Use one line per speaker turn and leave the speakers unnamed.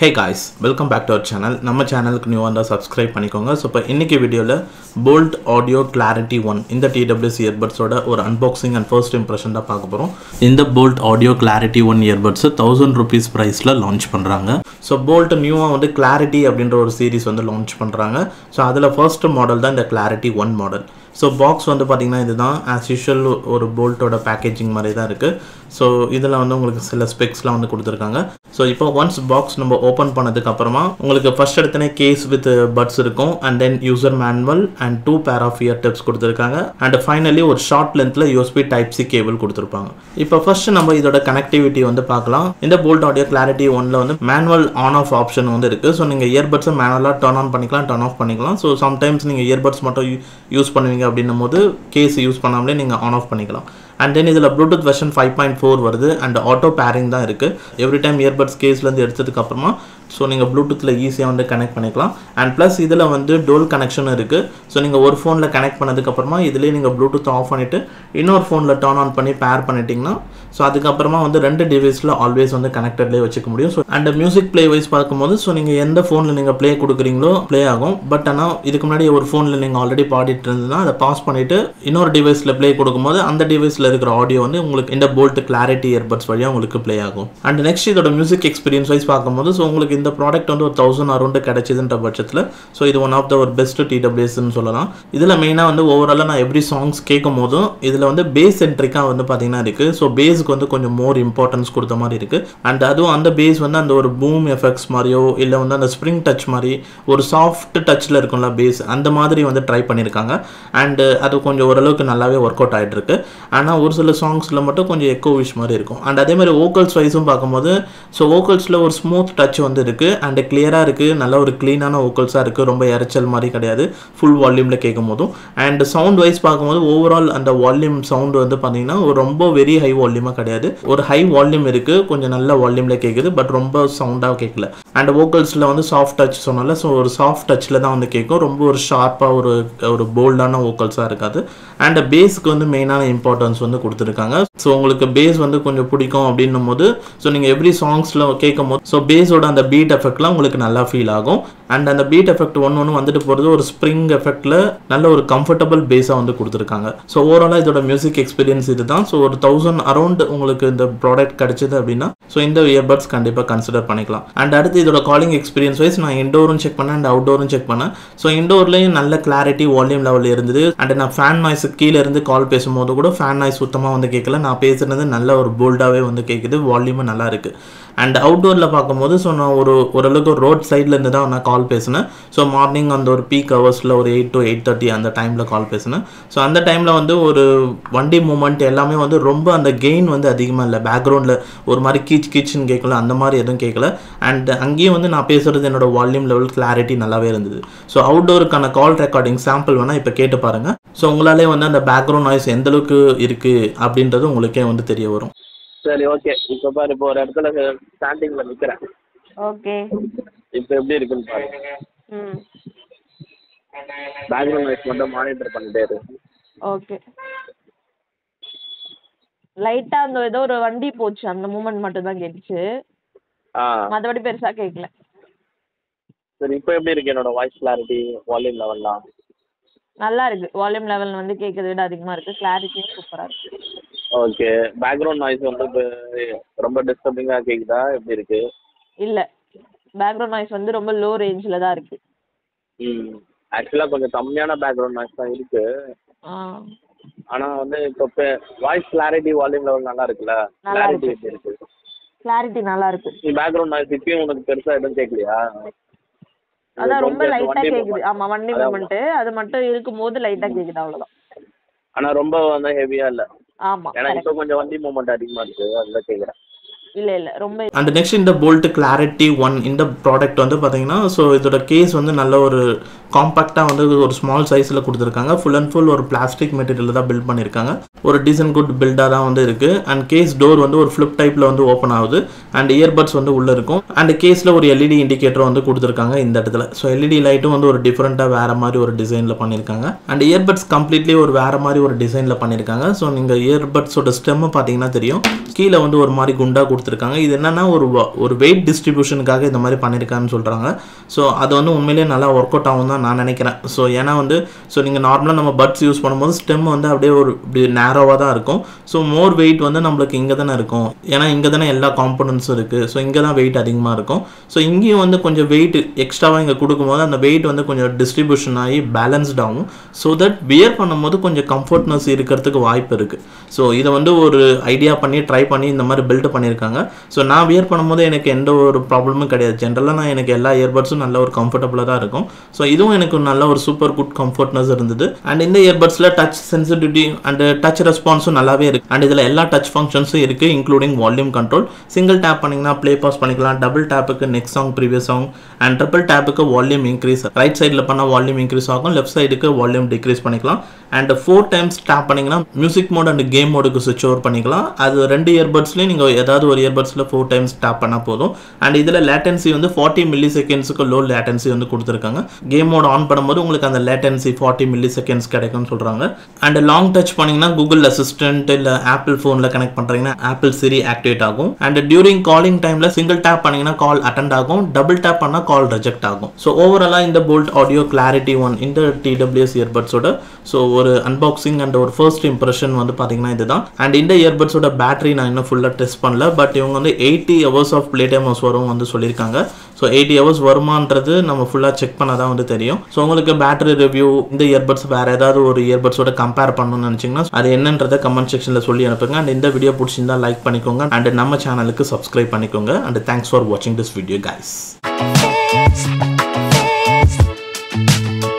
Hey guys welcome back to our channel நம்ம சேனலுக்கு new வந்தால் சப்ஸ்கிரைப் பண்ணிக்கோங்க ஸோ இப்போ இன்றைக்கி வீடியோவில் போல்ட் ஆடியோ கிளாரிட்டி ஒன் இந்த டிடபிள்யூஸ் இயர்பட்ஸோட ஒரு அன்பாக்சிங் அண்ட் ஃபர்ஸ்ட் இம்ப்ரெஷன் தான் பார்க்க போகிறோம் இந்த Boult audio clarity one earbuds thousand rupees ப்ரைஸில் லான்ச் பண்ணுறாங்க ஸோ போல்ட் நியூவாக வந்து கிளாரிட்டி அப்படின்ற ஒரு சீரிஸ் வந்து லான்ச் பண்ணுறாங்க ஸோ அதில் ஃபர்ஸ்ட் மாடல் தான் இந்த clarity one model so box வந்து பார்த்திங்கன்னா இதுதான் ஆஸ் யூஷுவல் ஒரு போல்ட்டோட பேக்கேஜிங் மாதிரி தான் இருக்குது ஸோ இதில் வந்து உங்களுக்கு சில ஸ்பெக்ஸ்லாம் வந்து கொடுத்துருக்காங்க ஸோ இப்போ ஒன்ஸ் பாக்ஸ் நம்ம ஓப்பன் பண்ணதுக்கு அப்புறமா உங்களுக்கு ஃபர்ஸ்ட் எடுத்தனே கேஸ் வித் பட்ஸ் இருக்கும் and then user manual and two pair of ear tips கொடுத்துருக்காங்க அண்ட் ஃபைனலி ஒரு ஷார்ட் லென்த்தில் யூஎஸ்பி டைப் சி கேபிள் கொடுத்துருப்பாங்க இப்போ ஃபர்ஸ்ட் நம்ம இதோட கனெக்டிவிட்டி வந்து பார்க்கலாம் இந்த போல்ட் ஆடியோ கிளாரிட்டி ஒன்ல வந்து மேனுவல் ஆன் ஆஃப் ஆப்ஷன் வந்து இருக்குது ஸோ நீங்கள் இயர்பட்ஸை மேனுவலாக டர்ன் ஆன் பண்ணிக்கலாம் டர்ன் ஆஃப் பண்ணிக்கலாம் ஸோ சம்டைம்ஸ் நீங்கள் இயர்பட்ஸ் மட்டும் யூஸ் பண்ணுவீங்க அப்படின்னும் போது கேஸ் யூஸ் பண்ணாமலே நீங்கள் ஆன் ஆஃப் பண்ணிக்கலாம் அண்ட் தென் இதில் Bluetooth version five point four வருது அண்ட் ஆட்டோ பேரிங் தான் இருக்குது எவ்ரி டைம் இயர்பட்ஸ் கேஸ்லேருந்து எடுத்ததுக்கு அப்புறமா ஸோ நீங்கள் ப்ளூடூத்தில் ஈஸியாக வந்து கனெக்ட் பண்ணிக்கலாம் அண்ட் ப்ளஸ் இதில் வந்து டோல் கனெக்ஷன் இருக்குது ஸோ நீங்கள் ஒரு ஃபோனில் கனெக்ட் பண்ணதுக்கப்புறமா இதுலேயே நீங்கள் ப்ளூடூத் ஆஃப் பண்ணிவிட்டு இன்னொரு ஃபோனில் டர்ன் ஆன் பண்ணி பேர் பண்ணிட்டீங்கன்னா ஸோ அதுக்கப்புறமா வந்து ரெண்டு டிவைஸில் ஆல்வேஸ் வந்து கனெக்டட்லேயே வச்சுக்க முடியும் so and music play wise பார்க்கும்போது ஸோ நீங்கள் எந்த ஃபோனில் நீங்கள் ப்ளே கொடுக்குறீங்களோ ப்ளே ஆகும் பட் ஆனால் இதுக்கு முன்னாடி ஒரு ஃபோனில் நீங்கள் ஆல்ரெடி பாடிட்டு இருந்ததுன்னா அதை பாஸ் பண்ணிவிட்டு இன்னொரு டிவைஸில் ப்ளே கொடுக்கும்போது அந்த டிவைஸில் இருக்கிற ஆடியோ வந்து உங்களுக்கு இந்த போல்ட் கிளாரிட்டி இயர்பட்ஸ் வழியாக உங்களுக்கு ப்ளே ஆகும் அண்ட் நெக்ஸ்ட் இதோட மியூசிக் எக்ஸ்பீரியன்ஸ் வைஸ் பார்க்கும்போது ஸோ உங்களுக்கு இந்த ப்ராடக்ட் வந்து ஒரு தௌசண்ட் அரௌண்டு கிடைச்சதுன்ற பட்சத்தில் ஸோ இது ஒன் ஆஃப் த ஒரு பெஸ்ட் டிடபிள்யூஎஸ்ன்னு சொல்லலாம் இதில் மெயினாக வந்து ஓவராலாக நான் எவ்ரி சாங்ஸ் கேட்கும் போதும் இதில் வந்து பேஸ் சென்ட்ரிக்காக வந்து பார்த்தீங்கன்னா இருக்குது ஸோ பேஸுக்கு வந்து கொஞ்சம் மோர் இம்பார்ட்டன்ஸ் கொடுத்த மாதிரி இருக்குது அண்ட் அதுவும் அந்த பேஸ் வந்து அந்த ஒரு பூம் எஃபெக்ட்ஸ் மாதிரியோ இல்லை வந்து அந்த ஸ்ப்ரிங் டச் மாதிரி ஒரு சாஃப்ட் டச்சில் இருக்கும்ல பேஸ் அந்த மாதிரி வந்து ட்ரை பண்ணியிருக்காங்க அண்டு அது கொஞ்சம் ஓரளவுக்கு நல்லாவே ஒர்க் அவுட் ஆகிட்டு இருக்கு ஆனால் ஒரு சில சாங்ஸில் மட்டும் கொஞ்சம் எக்கோ விஷ் மாதிரி இருக்கும் அண்ட் அதே மாதிரி வோக்கல்ஸ் வைஸும் பார்க்கும்போது ஸோ வோக்கல்ஸில் ஒரு ஸ்மூத் டச் வந்து இருக்குது அண்ட் கிளியராக இருக்குது நல்ல ஒரு க்ளீனான வோக்கல்ஸாக இருக்குது ரொம்ப இறைச்சல் மாதிரி கிடையாது ஃபுல் வால்யூமில் கேட்கும் போதும் அண்ட் சவுண்ட் வைஸ் பார்க்கும்போது ஓவரால் அந்த வால்யூம் சவுண்ட் வந்து பார்த்தீங்கன்னா ஒரு ரொம்ப வெரி ஹை வால்யூமாக கிடையாது ஒரு ஹை வால்யூம் இருக்குது கொஞ்சம் நல்ல வால்யூமில் கேட்குது பட் ரொம்ப சவுண்டாக கேட்கல அண்ட் வோக்கல்ஸில் வந்து சாஃப்ட் டச் சொன்னால ஸோ ஒரு சாஃப்ட் டச்சில் தான் வந்து கேட்கும் ரொம்ப ஒரு ஷார்ப்பாக ஒரு ஒரு போல்டான வோக்கல்ஸாக இருக்காது அண்ட் பேஸுக்கு வந்து மெயினான இம்பார்ட்டன்ஸ் வந்து கொடுத்துருக்காங்க ஸோ உங்களுக்கு பேஸ் வந்து கொஞ்சம் பிடிக்கும் அப்படின்னும் போது ஸோ நீங்கள் எவ்ரி சாங்ஸில் கேட்கும் போது ஸோ பேஸோட அந்த பீட் எஃபெக்ட்லாம் உங்களுக்கு நல்லா ஃபீல் ஆகும் அண்ட் அந்த பீட் எஃபெக்ட் ஒன்று ஒன்று வந்துட்டு போகிறது ஒரு ஸ்ப்ரிங் எஃபெக்டில் நல்ல ஒரு கம்ஃபர்டபுள் பேஸாக வந்து கொடுத்துருக்காங்க ஸோ ஓவராலாக இதோட மியூசிக் எக்ஸ்பீரியன்ஸ் இது தான் ஸோ ஒரு தௌசண்ட் அரௌண்ட் உங்களுக்கு இந்த ப்ராடக்ட் கிடைச்சது அப்படின்னா ஸோ இந்த இயர்பட்ஸ் கண்டிப்பாக கன்சிடர் பண்ணிக்கலாம் அண்ட் அடுத்து இதோட காலிங் எக்ஸ்பீரியன்ஸ் வைஸ் நான் இண்டோரும் செக் பண்ணேன் அண்ட் அவுட்டோரும் செக் பண்ணேன் ஸோ இண்டோர்லேயும் நல்ல கிளாரிட்டி வால்யூம் லெவல் இருந்தது அண்ட் நான் ஃபேன் நாய்ஸு கீழே இருந்து கால் பேசும்போது கூட ஃபேன் நாய்ஸ் சுத்தமாக வந்து கேட்கல நான் பேசுறது நல்ல ஒரு போல்டாகவே வந்து கேட்குது வால்யூமும் நல்லா இருக்குது அண்ட் அவுட்டோரில் பார்க்கும்போது ஸோ நான் ஒரு ஓரளவுக்கு ரோட் சைடில் இருந்து தான் நான் கால் பேசினேன் ஸோ மார்னிங் அந்த ஒரு பீக் ஹவர்ஸில் ஒரு எயிட் டு எயிட் தேர்ட்டி அந்த டைமில் கால் பேசினேன் ஸோ அந்த டைமில் வந்து ஒரு வண்டி மூமெண்ட் எல்லாமே வந்து ரொம்ப அந்த கெயின் வந்து அதிகமாக இல்லை பேக்ரவுண்டில் ஒரு மாதிரி கீச் கீச்சுன்னு கேட்கல அந்த மாதிரி எதுவும் கேட்கல அண்ட் அங்கேயும் வந்து நான் பேசுகிறது என்னோட வால்யூம் லெவல் கிளாரிட்டி நல்லாவே இருந்தது ஸோ அவுட்டோருக்கான கால் ரெக்கார்டிங் சாம்பிள் வேணால் இப்போ கேட்டு பாருங்கள் ஸோ உங்களாலே வந்து அந்த பேக்ரவுண்ட் நாய்ஸ் எந்த அளவுக்கு இருக்குது அப்படின்றது உங்களுக்கே வந்து தெரிய வரும்
சரி ஓகே இப்போ பாரு இப்போ ஒரு இடத்துல ஸ்டாண்டிங்கில் நிற்கிறேன்
ஓகே
இப்போ எப்படி இருக்குன்னு பாரு
ம்
பேக்ரவுண்ட் நாய்ஸ் மட்டும் மானிட்டர் பண்ணிட்டே இரு
ஓகே லைட்டா அந்த ஏதோ ஒரு வண்டி போச்சு அந்த மூமெண்ட் மட்டும் தான் கேட்டுச்சு
ஆ
மற்றபடி பெருசா கேட்கல
சரி இப்போ எப்படி இருக்கு என்னோட வாய்ஸ் கிளாரிட்டி வால்யூம் லெவல்லாம்
நல்லா இருக்கு வால்யூம் லெவல் வந்து கேட்கறத விட அதிகமா இருக்கு கிளாரிட்டியும் சூப்பரா இருக்கு
ஓகே பேக்ரவுண்ட் நாய்ஸ் வந்து இப்போ ரொம்ப டிஸ்டர்பிங்காக கேட்குதா எப்படி இருக்கு
இல்ல பேக்ரவுண்ட் நாய்ஸ் வந்து ரொம்ப லோ ரேஞ்சில் தான் இருக்கு
ம் ஆக்சுவலாக கொஞ்சம் கம்மியான பேக்ரவுண்ட் நாய்ஸ் தான் இருக்கு
ஆ
ஆனால் வந்து இப்போ வாய்ஸ் கிளாரிட்டி வால்யூம் லெவல் நல்லா இருக்குல்ல
நல்லா
கிளாரிட்டி
இருக்கு.
எப்படி இருக்கு
கிளாரிட்டி நல்லா இருக்கு
நீ பேக்ரவுண்ட் நாய்ஸ் இப்பயும் உனக்கு பெருசாக எதுவும் கேட்கலையா
அதான் ரொம்ப
கொஞ்சம்
லைட்டா
வண்டி
கேக்குது
movement.
ஆமா வண்டி
அதான்.
மூமெண்ட் அது மட்டும் இருக்கும்போது லைட்டா கேக்குது அவ்வளவுதான்
ஆனால் ரொம்ப வந்து ஹெவியாக இல்லை
ஆமா
ஏன்னா
correct.
இப்போ கொஞ்சம் வண்டி மூமெண்ட் அதிகமாக இருக்கு அதுதான் கேட்குறேன்
இல்ல இல்ல ரொம்ப
அண்ட் நெக்ஸ்ட் இந்த போல்ட் கிளாரிட்டி ஒன் இந்த ப்ராடக்ட் வந்து பார்த்தீங்கன்னா ஸோ இதோட கேஸ் வந்து நல்ல ஒரு காம்பாக்டாக வந்து ஒரு ஸ்மால் சைஸில் கொடுத்துருக்காங்க ஃபுல் அண்ட் ஃபுல் ஒரு பிளாஸ்டிக் மெட்டீரியல் தான் பில்ட் பண்ணியிருக்காங்க ஒரு டீசன்ட் குட் பில்டாக தான் வந்து இருக்குது அண்ட் கேஸ் டோர் வந்து ஒரு ஃப்ளிப் டைப்பில் வந்து ஓப்பன் ஆகுது அண்ட் இயர்பட்ஸ் வந்து உள்ளே இருக்கும் அண்ட் கேஸில் ஒரு எல்இடி இண்டிகேட்டர் வந்து கொடுத்துருக்காங்க இந்த இடத்துல ஸோ எல்இடி லைட்டும் வந்து ஒரு டிஃப்ரெண்ட்டாக வேறு மாதிரி ஒரு டிசைனில் பண்ணியிருக்காங்க அண்ட் இயர்பட்ஸ் கம்ப்ளீட்லி ஒரு வேறு மாதிரி ஒரு டிசைனில் பண்ணியிருக்காங்க ஸோ நீங்கள் இயர்பட்ஸோட ஸ்டெம்மு பார்த்தீங்கன்னா தெரியும் கீழே வந்து ஒரு மாதிரி குண்டா கொடுத்து கொடுத்துருக்காங்க இது என்னன்னா ஒரு வ- ஒரு வெயிட் டிஸ்ட்ரிபியூஷனுக்காக இந்த மாதிரி பண்ணியிருக்கான்னு சொல்கிறாங்க ஸோ அது வந்து உண்மையிலேயே நல்லா ஒர்க் அவுட் ஆகும் தான் நான் நினைக்கிறேன் ஸோ ஏன்னா வந்து ஸோ நீங்கள் நார்மலாக நம்ம பட்ஸ் யூஸ் பண்ணும்போது ஸ்டெம் வந்து அப்படியே ஒரு இப்படி நேரோவாக தான் இருக்கும் ஸோ மோர் வெயிட் வந்து நம்மளுக்கு இங்கே தானே இருக்கும் ஏன்னா இங்கே தானே எல்லா காம்பனன்ட்ஸும் இருக்குது ஸோ இங்கே தான் வெயிட் அதிகமாக இருக்கும் ஸோ இங்கேயும் வந்து கொஞ்சம் வெயிட் எக்ஸ்ட்ராவாக இங்கே கொடுக்கும்போது அந்த வெயிட் வந்து கொஞ்சம் டிஸ்ட்ரிபியூஷன் ஆகி பேலன்ஸ்ட் ஆகும் ஸோ தட் வியர் பண்ணும்போது கொஞ்சம் கம்ஃபர்ட்னஸ் இருக்கிறதுக்கு வாய்ப்பு இருக்குது ஸோ இதை வந்து ஒரு ஐடியா பண்ணி ட்ரை பண்ணி இந்த மாதிரி பில்ட் பண்ணியிருக்காங்க ஸோ நான் வியர் பண்ணும்போது எனக்கு எந்த ஒரு ப்ராப்ளமும் கிடையாது ஜென்ரலாக நான் எனக்கு எல்லா இயர்பட்ஸும் நல்ல ஒரு கம்ஃபர்டபுளாக தான் இருக்கும் ஸோ இதுவும் எனக்கு நல்ல ஒரு சூப்பர் குட் கம்ஃபர்ட்னஸ் இருந்தது அண்ட் இந்த இயர்பட்ஸில் டச் சென்சிட்டிவிட்டி அண்ட் டச் ரெஸ்பான்ஸும் நல்லாவே இருக்கு அண்ட் இதில் எல்லா டச் ஃபங்க்ஷன்ஸும் இருக்குது including volume control single tap பண்ணிங்கன்னா ப்ளே பாஸ் பண்ணிக்கலாம் டபுள் டேப்புக்கு next song previous song and triple டேப்புக்கு வால்யூம் இன்க்ரீஸ் ரைட் சைடில் பண்ணால் வால்யூம் இன்க்ரீஸ் ஆகும் லெஃப்ட் சைடுக்கு வால்யூம் டிக்ரீஸ் பண்ணிக்கலாம் அண்ட் ஃபோர் டைம்ஸ் டேப் பண்ணிங்கன்னா மியூசிக் மோட் அண்ட் கேம் மோடுக்கு சுவிச் ஓவர் பண்ணிக்கலாம் அது ரெண்டு இயர்பட்ஸ்லேயும் நீங்கள் ஏதாவது ஒரு இயர்பட்ஸில் ஃபோர் டைம்ஸ் டேப் பண்ணால் போதும் அண்ட் இதில் லேட்டன்சி வந்து ஃபார்ட்டி மில்லி செகண்ட்ஸுக்கு லோ லேட்டன்சி வந்து கொடுத்துருக்காங்க கேம் மோட் ஆன் பண்ணும்போது உங்களுக்கு அந்த லேட்டன்சி ஃபார்ட்டி மில்லி செகண்ட்ஸ் கிடைக்கும்னு சொல்கிறாங்க அண்ட் லாங் டச் பண்ணிங்கன்னா கூகுள் அசிஸ்டன்ட் இல்லை ஆப்பிள் ஃபோனில் கனெக்ட் பண்ணுறீங்கன்னா ஆப்பிள் சிரி ஆக்டிவேட் ஆகும் அண்ட் டியூரிங் காலிங் டைமில் சிங்கிள் டேப் பண்ணிங்கன்னா கால் அட்டென்ட் ஆகும் டபுள் டேப் பண்ணால் கால் ரிஜெக்ட் ஆகும் ஸோ ஓவராலாக இந்த போல்ட் ஆடியோ கிளாரிட்டி ஒன் இந்த டிடபிள்யூஎஸ் இயர்பட்ஸோட ஸோ ஒரு அன்பாக்சிங் அண்ட் ஒரு ஃபர்ஸ்ட் இம்ப்ரெஷன் வந்து பார்த்தீங்கன்னா இதுதான் அண்ட் இந்த இயர்பட்ஸோட பேட்டரி நான் இன்னும் ஃபுல்லாக டெஸ்ட் பண்ணல பட் இவங்க வந்து eighty hours of play time வரும் வந்து சொல்லியிருக்காங்க ஸோ எயிட்டி ஹவர்ஸ் வருமான்றது நம்ம ஃபுல்லாக செக் பண்ணால் தான் வந்து தெரியும் ஸோ உங்களுக்கு பேட்டரி ரிவ்யூ இந்த இயர்பட்ஸ் வேறு ஏதாவது ஒரு இயர்பட்ஸோட கம்பேர் பண்ணணும்னு நினச்சிங்கன்னா அது என்னன்றதை கமெண்ட் செக்ஷனில் சொல்லி அனுப்புங்க அண்ட் இந்த வீடியோ பிடிச்சிருந்தா லைக் பண்ணிக்கோங்க அண்ட் நம்ம சேனலுக்கு சப்ஸ்கிரைப் பண்ணிக்கோங்க அண்ட் தேங்க்ஸ் ஃபார் வாட்சிங் this video guys
Fist, fist.